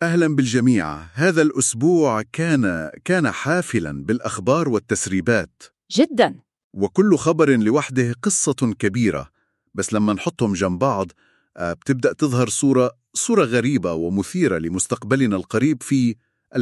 أهلا بالجميع هذا الأسبوع كان كان حافلا بالأخبار والتسريبات جدا وكل خبر لوحده قصة كبيرة بس لما نحطهم جنب بعض آه، بتبدأ تظهر صورة صورة غريبة ومثيرة لمستقبلنا القريب في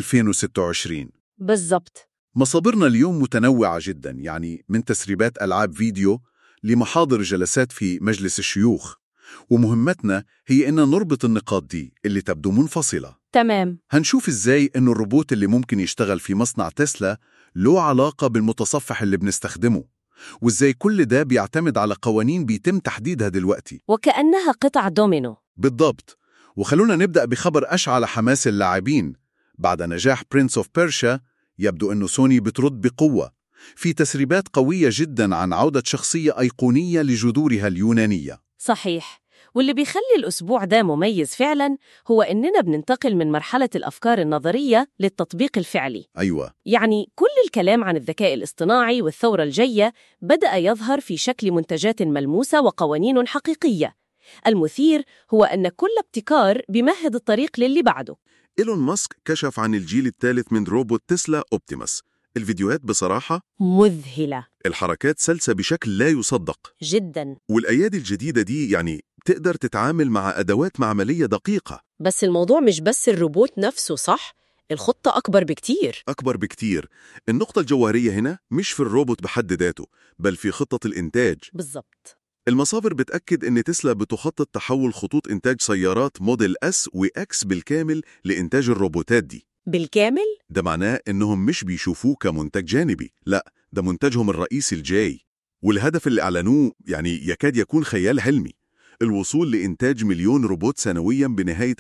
2026 بالضبط مصادرنا اليوم متنوعة جدا يعني من تسريبات ألعاب فيديو لمحاضر جلسات في مجلس الشيوخ ومهمتنا هي إن نربط النقاط دي اللي تبدو منفصلة تمام هنشوف إزاي إن الروبوت اللي ممكن يشتغل في مصنع تسلا له علاقة بالمتصفح اللي بنستخدمه وإزاي كل ده بيعتمد على قوانين بيتم تحديدها دلوقتي وكأنها قطع دومينو بالضبط وخلونا نبدأ بخبر أشعل حماس اللاعبين بعد نجاح برنس اوف بيرشا يبدو أنه سوني بترد بقوة في تسريبات قوية جدا عن عودة شخصية أيقونية لجذورها اليونانية صحيح واللي بيخلي الأسبوع ده مميز فعلا هو إننا بننتقل من مرحلة الأفكار النظرية للتطبيق الفعلي أيوة يعني كل الكلام عن الذكاء الاصطناعي والثورة الجاية بدأ يظهر في شكل منتجات ملموسة وقوانين حقيقية المثير هو أن كل ابتكار بيمهد الطريق للي بعده إيلون ماسك كشف عن الجيل الثالث من روبوت تسلا أوبتيموس الفيديوهات بصراحة مذهلة الحركات سلسة بشكل لا يصدق جدا والأيادي الجديدة دي يعني تقدر تتعامل مع أدوات معملية دقيقة بس الموضوع مش بس الروبوت نفسه صح؟ الخطة أكبر بكتير أكبر بكتير النقطة الجوهرية هنا مش في الروبوت بحد ذاته بل في خطة الإنتاج بالضبط المصادر بتأكد إن تسلا بتخطط تحول خطوط إنتاج سيارات موديل أس وإكس بالكامل لإنتاج الروبوتات دي بالكامل؟ ده معناه إنهم مش بيشوفوه كمنتج جانبي لا ده منتجهم الرئيسي الجاي والهدف اللي أعلنوه يعني يكاد يكون خيال علمي الوصول لإنتاج مليون روبوت سنويا بنهاية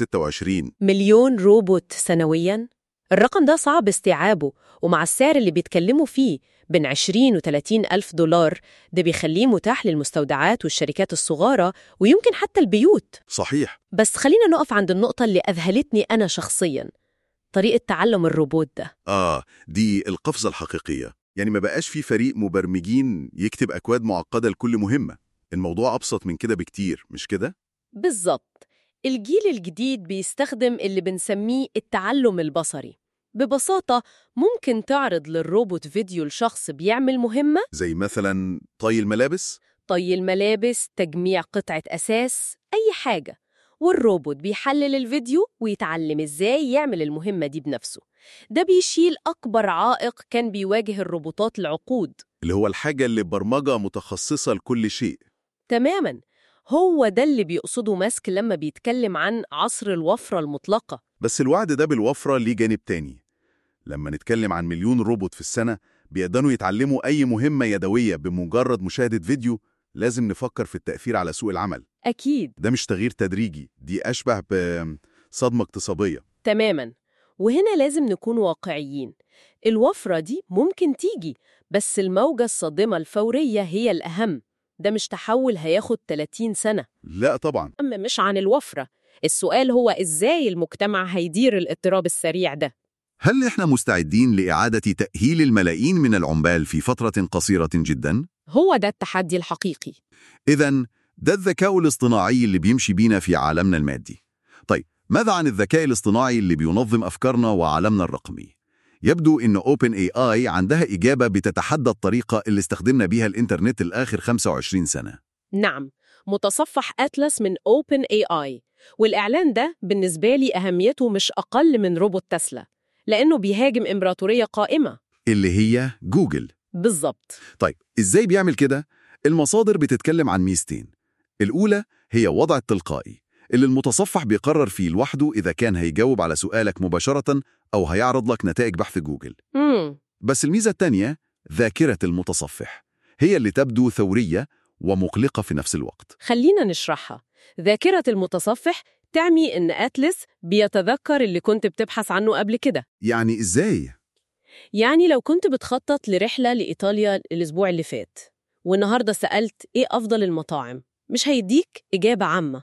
2026 مليون روبوت سنوياً؟ الرقم ده صعب استيعابه ومع السعر اللي بيتكلموا فيه بين 20 و 30 ألف دولار ده بيخليه متاح للمستودعات والشركات الصغيرة ويمكن حتى البيوت صحيح بس خلينا نقف عند النقطة اللي أذهلتني أنا شخصياً طريقة تعلم الروبوت ده آه دي القفزة الحقيقية يعني ما بقاش في فريق مبرمجين يكتب أكواد معقدة لكل مهمة الموضوع أبسط من كده بكتير مش كده؟ بالظبط الجيل الجديد بيستخدم اللي بنسميه التعلم البصري ببساطة ممكن تعرض للروبوت فيديو لشخص بيعمل مهمة زي مثلا طي الملابس طي الملابس تجميع قطعة أساس أي حاجة والروبوت بيحلل الفيديو ويتعلم إزاي يعمل المهمة دي بنفسه ده بيشيل أكبر عائق كان بيواجه الروبوتات العقود اللي هو الحاجة اللي برمجة متخصصة لكل شيء تماماً هو ده اللي بيقصده ماسك لما بيتكلم عن عصر الوفرة المطلقة بس الوعد ده بالوفرة ليه جانب تاني لما نتكلم عن مليون روبوت في السنة بيقدروا يتعلموا أي مهمة يدوية بمجرد مشاهدة فيديو لازم نفكر في التأثير على سوق العمل أكيد ده مش تغيير تدريجي دي أشبه بصدمة اقتصادية تماماً وهنا لازم نكون واقعيين الوفرة دي ممكن تيجي بس الموجة الصادمة الفورية هي الأهم ده مش تحول هياخد 30 سنة لا طبعا أما مش عن الوفرة السؤال هو إزاي المجتمع هيدير الاضطراب السريع ده هل إحنا مستعدين لإعادة تأهيل الملايين من العمال في فترة قصيرة جدا؟ هو ده التحدي الحقيقي إذا ده الذكاء الاصطناعي اللي بيمشي بينا في عالمنا المادي. طيب ماذا عن الذكاء الاصطناعي اللي بينظم أفكارنا وعالمنا الرقمي؟ يبدو إن Open AI عندها إجابة بتتحدى الطريقة اللي استخدمنا بيها الإنترنت الآخر 25 سنة. نعم متصفح أتلس من Open AI والإعلان ده بالنسبة لي أهميته مش أقل من روبوت تسلا لأنه بيهاجم إمبراطورية قائمة اللي هي جوجل. بالظبط طيب إزاي بيعمل كده؟ المصادر بتتكلم عن ميزتين. الأولى هي وضع التلقائي اللي المتصفح بيقرر فيه لوحده إذا كان هيجاوب على سؤالك مباشرة أو هيعرض لك نتائج بحث جوجل. مم. بس الميزة التانية ذاكرة المتصفح هي اللي تبدو ثورية ومقلقة في نفس الوقت. خلينا نشرحها ذاكرة المتصفح تعني إن أتلس بيتذكر اللي كنت بتبحث عنه قبل كده يعني إزاي؟ يعني لو كنت بتخطط لرحلة لإيطاليا الأسبوع اللي فات والنهاردة سألت إيه أفضل المطاعم مش هيديك إجابة عامة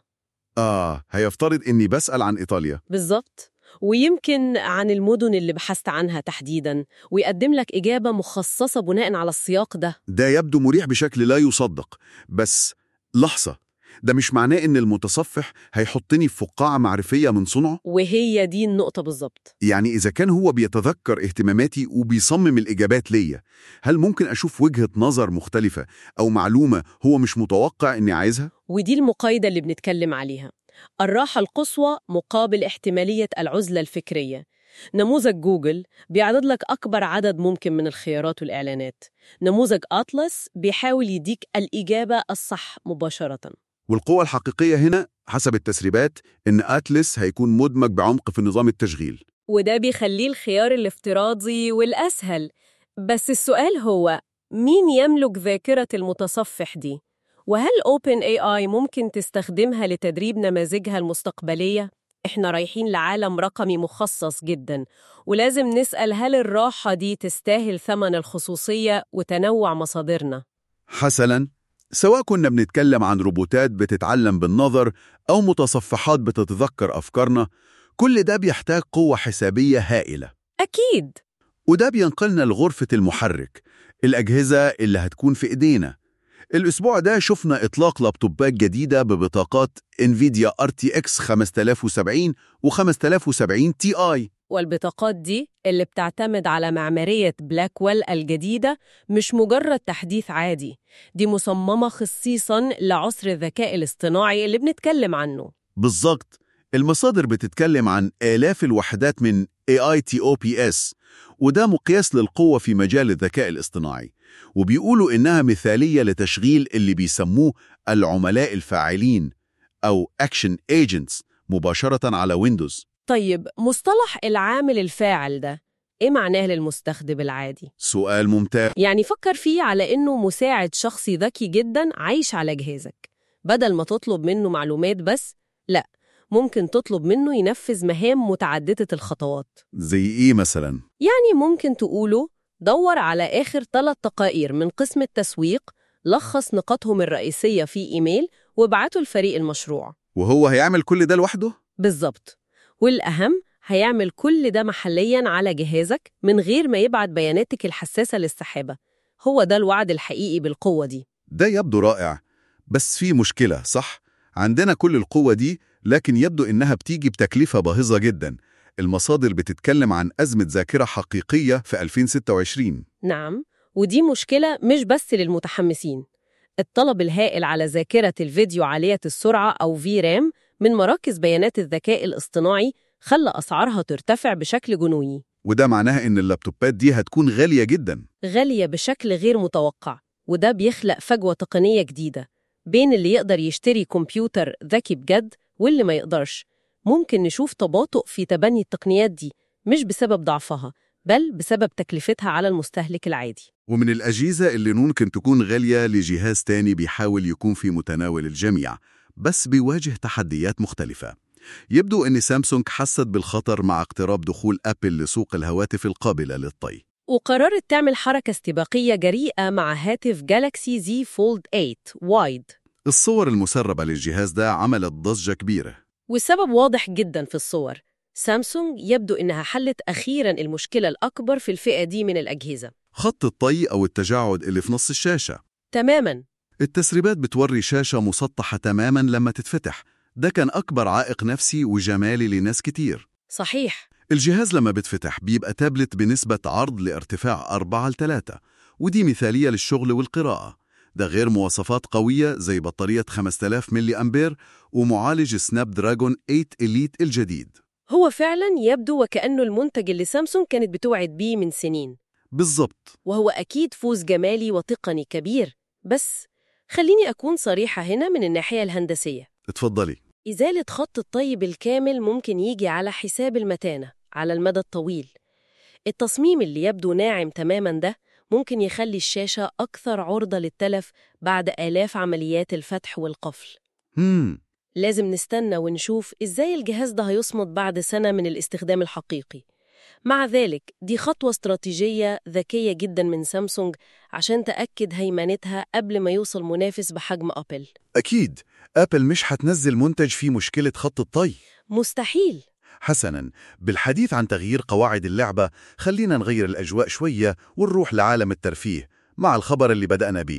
آه هيفترض إني بسأل عن إيطاليا. بالظبط ويمكن عن المدن اللي بحثت عنها تحديداً ويقدم لك إجابة مخصصة بناء على السياق ده ده يبدو مريح بشكل لا يصدق بس لحظة ده مش معناه إن المتصفح هيحطني في فقاعة معرفية من صنعه؟ وهي دي النقطة بالظبط يعني إذا كان هو بيتذكر اهتماماتي وبيصمم الإجابات ليا هل ممكن أشوف وجهة نظر مختلفة أو معلومة هو مش متوقع إني عايزها؟ ودي المقايضة اللي بنتكلم عليها الراحة القصوى مقابل احتمالية العزلة الفكرية نموذج جوجل بيعرض لك أكبر عدد ممكن من الخيارات والإعلانات نموذج أطلس بيحاول يديك الإجابة الصح مباشرة والقوة الحقيقية هنا حسب التسريبات إن أتلس هيكون مدمج بعمق في نظام التشغيل وده بيخليه الخيار الافتراضي والأسهل بس السؤال هو مين يملك ذاكرة المتصفح دي؟ وهل OpenAI ممكن تستخدمها لتدريب نماذجها المستقبلية؟ إحنا رايحين لعالم رقمي مخصص جدا ولازم نسأل هل الراحة دي تستاهل ثمن الخصوصية وتنوع مصادرنا؟ حسناً سواء كنا بنتكلم عن روبوتات بتتعلم بالنظر أو متصفحات بتتذكر أفكارنا كل ده بيحتاج قوة حسابية هائلة أكيد وده بينقلنا لغرفة المحرك الأجهزة اللي هتكون في إيدينا الأسبوع ده شفنا إطلاق لابتوبات جديدة ببطاقات NVIDIA RTX 5070 و 5070 Ti والبطاقات دي اللي بتعتمد على معمارية بلاكويل الجديدة مش مجرد تحديث عادي دي مصممة خصيصاً لعصر الذكاء الاصطناعي اللي بنتكلم عنه بالظبط المصادر بتتكلم عن آلاف الوحدات من AITOPS وده مقياس للقوة في مجال الذكاء الاصطناعي وبيقولوا إنها مثالية لتشغيل اللي بيسموه العملاء الفاعلين أو Action Agents مباشرة على ويندوز طيب مصطلح العامل الفاعل ده إيه معناه للمستخدم العادي؟ سؤال ممتاز يعني فكر فيه على إنه مساعد شخصي ذكي جدا عايش على جهازك بدل ما تطلب منه معلومات بس لا ممكن تطلب منه ينفذ مهام متعددة الخطوات زي إيه مثلا؟ يعني ممكن تقوله دور على آخر ثلاث تقارير من قسم التسويق لخص نقاطهم الرئيسية في إيميل وابعته لفريق المشروع وهو هيعمل كل ده لوحده؟ بالظبط والأهم هيعمل كل ده محلياً على جهازك من غير ما يبعت بياناتك الحساسة للسحابة هو ده الوعد الحقيقي بالقوة دي ده يبدو رائع بس في مشكلة صح؟ عندنا كل القوة دي لكن يبدو إنها بتيجي بتكلفة باهظة جدا المصادر بتتكلم عن أزمة ذاكرة حقيقية في 2026 نعم ودي مشكلة مش بس للمتحمسين الطلب الهائل على ذاكرة الفيديو عالية السرعة أو في رام من مراكز بيانات الذكاء الاصطناعي خلى أسعارها ترتفع بشكل جنوني وده معناها إن اللابتوبات دي هتكون غالية جدا غالية بشكل غير متوقع وده بيخلق فجوة تقنية جديدة بين اللي يقدر يشتري كمبيوتر ذكي بجد واللي ما يقدرش ممكن نشوف تباطؤ في تبني التقنيات دي مش بسبب ضعفها بل بسبب تكلفتها على المستهلك العادي ومن الأجهزة اللي ممكن تكون غالية لجهاز تاني بيحاول يكون في متناول الجميع بس بيواجه تحديات مختلفة يبدو أن سامسونج حست بالخطر مع اقتراب دخول أبل لسوق الهواتف القابلة للطي وقررت تعمل حركة استباقية جريئة مع هاتف جالاكسي زي فولد 8 وايد الصور المسربة للجهاز ده عملت ضجة كبيرة والسبب واضح جدا في الصور سامسونج يبدو إنها حلت أخيرا المشكلة الأكبر في الفئة دي من الأجهزة خط الطي أو التجاعد اللي في نص الشاشة تماما التسريبات بتوري شاشة مسطحة تماما لما تتفتح ده كان أكبر عائق نفسي وجمالي لناس كتير صحيح الجهاز لما بتفتح بيبقى تابلت بنسبة عرض لارتفاع 4 ل 3 ودي مثالية للشغل والقراءة ده غير مواصفات قوية زي بطارية 5000 ملي أمبير ومعالج سناب دراجون 8 إليت الجديد هو فعلا يبدو وكأنه المنتج اللي سامسونج كانت بتوعد بيه من سنين بالظبط وهو أكيد فوز جمالي وتقني كبير بس خليني أكون صريحة هنا من الناحية الهندسية اتفضلي إزالة خط الطي بالكامل ممكن يجي على حساب المتانة على المدى الطويل التصميم اللي يبدو ناعم تماما ده ممكن يخلي الشاشة أكثر عرضة للتلف بعد آلاف عمليات الفتح والقفل هم لازم نستنى ونشوف إزاي الجهاز ده هيصمد بعد سنة من الاستخدام الحقيقي مع ذلك دي خطوة استراتيجية ذكية جدا من سامسونج عشان تأكد هيمنتها قبل ما يوصل منافس بحجم أبل أكيد أبل مش هتنزل منتج فيه مشكلة خط الطي مستحيل حسناً بالحديث عن تغيير قواعد اللعبة خلينا نغير الأجواء شوية ونروح لعالم الترفيه مع الخبر اللي بدأنا بيه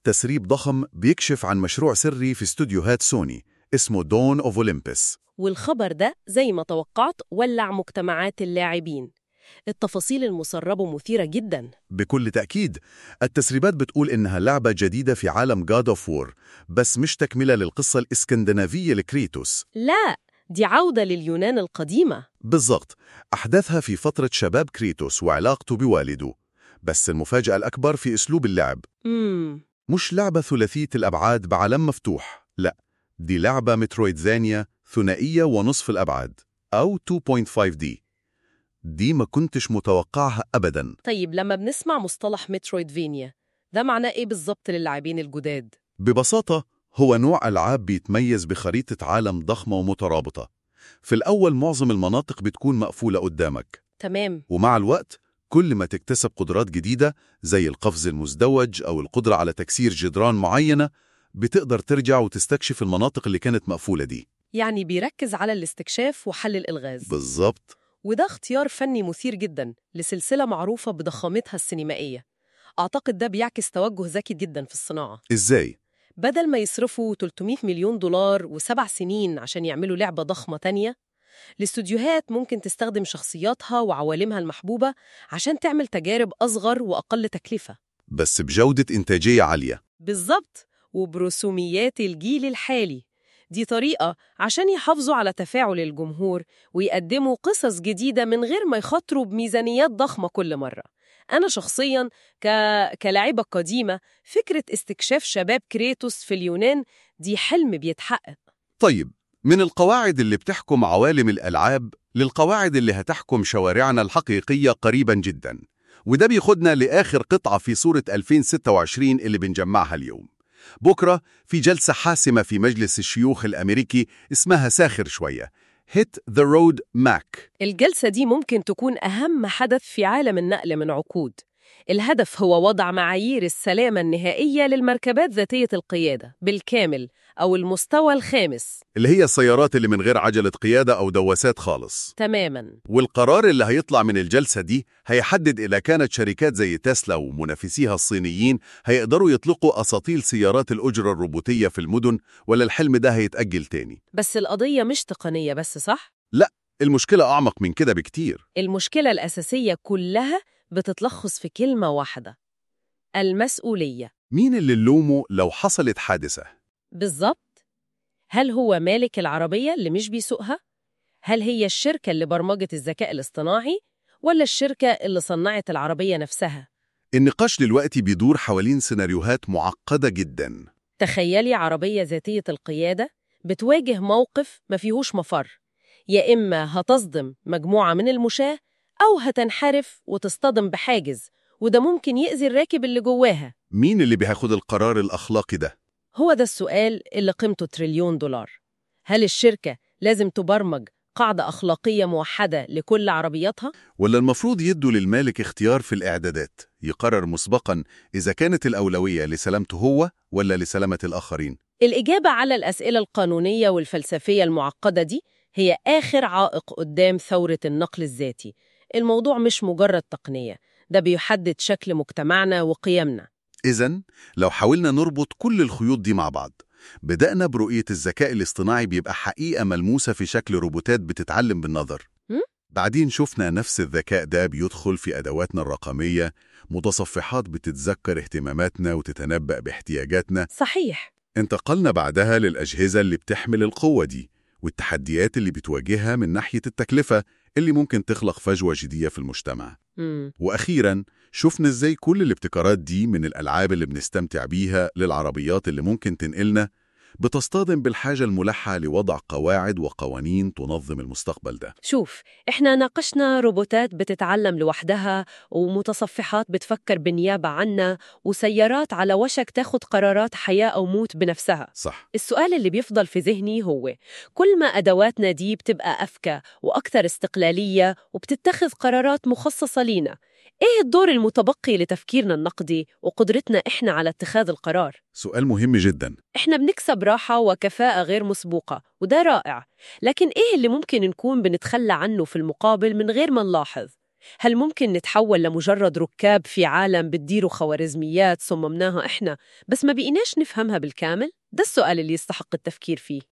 تسريب ضخم بيكشف عن مشروع سري في استوديوهات سوني اسمه دون اوف اولمبس والخبر ده زي ما توقعت ولع مجتمعات اللاعبين التفاصيل المسربة مثيرة جدا بكل تأكيد التسريبات بتقول إنها لعبة جديدة في عالم جاد اوف وور بس مش تكملة للقصة الإسكندنافية لكريتوس لا دي عودة لليونان القديمة بالضبط أحداثها في فترة شباب كريتوس وعلاقته بوالده بس المفاجأة الأكبر في أسلوب اللعب مم. مش لعبة ثلاثية الأبعاد بعالم مفتوح لا دي لعبة مترويدفانيا ثنائية ونصف الأبعاد أو 2.5D دي ما كنتش متوقعها أبداً طيب لما بنسمع مصطلح مترويدفينيا ده معناه ايه بالظبط للاعبين الجداد؟ ببساطة هو نوع ألعاب بيتميز بخريطة عالم ضخمة ومترابطة في الأول معظم المناطق بتكون مقفولة قدامك تمام ومع الوقت كل ما تكتسب قدرات جديدة زي القفز المزدوج أو القدرة على تكسير جدران معينة بتقدر ترجع وتستكشف المناطق اللي كانت مقفولة دي يعني بيركز على الاستكشاف وحل الإلغاز بالظبط وده اختيار فني مثير جدا لسلسلة معروفة بضخامتها السينمائية أعتقد ده بيعكس توجه ذكي جدا في الصناعة إزاي؟ بدل ما يصرفوا 300 مليون دولار وسبع سنين عشان يعملوا لعبة ضخمة تانية الاستوديوهات ممكن تستخدم شخصياتها وعوالمها المحبوبة عشان تعمل تجارب أصغر وأقل تكلفة بس بجودة إنتاجية عالية بالظبط وبرسوميات الجيل الحالي دي طريقة عشان يحافظوا على تفاعل الجمهور ويقدموا قصص جديدة من غير ما يخاطروا بميزانيات ضخمة كل مرة أنا شخصياً ك... كلاعبة قديمة فكرة استكشاف شباب كريتوس في اليونان دي حلم بيتحقق طيب من القواعد اللي بتحكم عوالم الألعاب للقواعد اللي هتحكم شوارعنا الحقيقية قريبا جدا وده بيخدنا لآخر قطعة في صورة 2026 اللي بنجمعها اليوم بكرة في جلسة حاسمة في مجلس الشيوخ الأمريكي اسمها ساخر شوية Hit the Road Mac الجلسة دي ممكن تكون أهم حدث في عالم النقل من عقود الهدف هو وضع معايير السلامة النهائية للمركبات ذاتية القيادة بالكامل أو المستوى الخامس اللي هي السيارات اللي من غير عجلة قيادة أو دواسات خالص تماما والقرار اللي هيطلع من الجلسة دي هيحدد إذا كانت شركات زي تسلا ومنافسيها الصينيين هيقدروا يطلقوا أساطيل سيارات الأجرة الروبوتية في المدن ولا الحلم ده هيتأجل تاني بس القضية مش تقنية بس صح؟ المشكلة أعمق من كده بكتير المشكلة الأساسية كلها بتتلخص في كلمة واحدة المسؤولية مين اللي نلومه لو حصلت حادثة؟ بالظبط هل هو مالك العربية اللي مش بيسوقها؟ هل هي الشركة اللي برمجت الذكاء الاصطناعي؟ ولا الشركة اللي صنعت العربية نفسها؟ النقاش دلوقتي بيدور حوالين سيناريوهات معقدة جدا تخيلي عربية ذاتية القيادة بتواجه موقف ما فيهوش مفر يا إما هتصدم مجموعة من المشاة أو هتنحرف وتصطدم بحاجز وده ممكن يأذي الراكب اللي جواها مين اللي بياخد القرار الأخلاقي ده؟ هو ده السؤال اللي قيمته تريليون دولار هل الشركة لازم تبرمج قاعدة أخلاقية موحدة لكل عربياتها؟ ولا المفروض يدوا للمالك اختيار في الإعدادات يقرر مسبقا إذا كانت الأولوية لسلامته هو ولا لسلامة الآخرين الإجابة على الأسئلة القانونية والفلسفية المعقدة دي هي آخر عائق قدام ثورة النقل الذاتي الموضوع مش مجرد تقنية ده بيحدد شكل مجتمعنا وقيمنا إذا لو حاولنا نربط كل الخيوط دي مع بعض بدأنا برؤية الذكاء الاصطناعي بيبقى حقيقة ملموسة في شكل روبوتات بتتعلم بالنظر هم؟ بعدين شفنا نفس الذكاء ده بيدخل في أدواتنا الرقمية متصفحات بتتذكر اهتماماتنا وتتنبأ باحتياجاتنا صحيح انتقلنا بعدها للأجهزة اللي بتحمل القوة دي والتحديات اللي بتواجهها من ناحية التكلفة اللي ممكن تخلق فجوة جدية في المجتمع مم. وأخيراً شفنا إزاي كل الابتكارات دي من الألعاب اللي بنستمتع بيها للعربيات اللي ممكن تنقلنا بتصطدم بالحاجة الملحة لوضع قواعد وقوانين تنظم المستقبل ده شوف إحنا ناقشنا روبوتات بتتعلم لوحدها ومتصفحات بتفكر بالنيابة عنا وسيارات على وشك تاخد قرارات حياة أو موت بنفسها صح السؤال اللي بيفضل في ذهني هو كل ما أدواتنا دي بتبقى أذكى وأكثر استقلالية وبتتخذ قرارات مخصصة لينا إيه الدور المتبقي لتفكيرنا النقدي وقدرتنا إحنا على اتخاذ القرار؟ سؤال مهم جدا إحنا بنكسب راحة وكفاءة غير مسبوقة وده رائع لكن إيه اللي ممكن نكون بنتخلى عنه في المقابل من غير ما نلاحظ؟ هل ممكن نتحول لمجرد ركاب في عالم بتديروا خوارزميات صممناها إحنا بس ما بقيناش نفهمها بالكامل؟ ده السؤال اللي يستحق التفكير فيه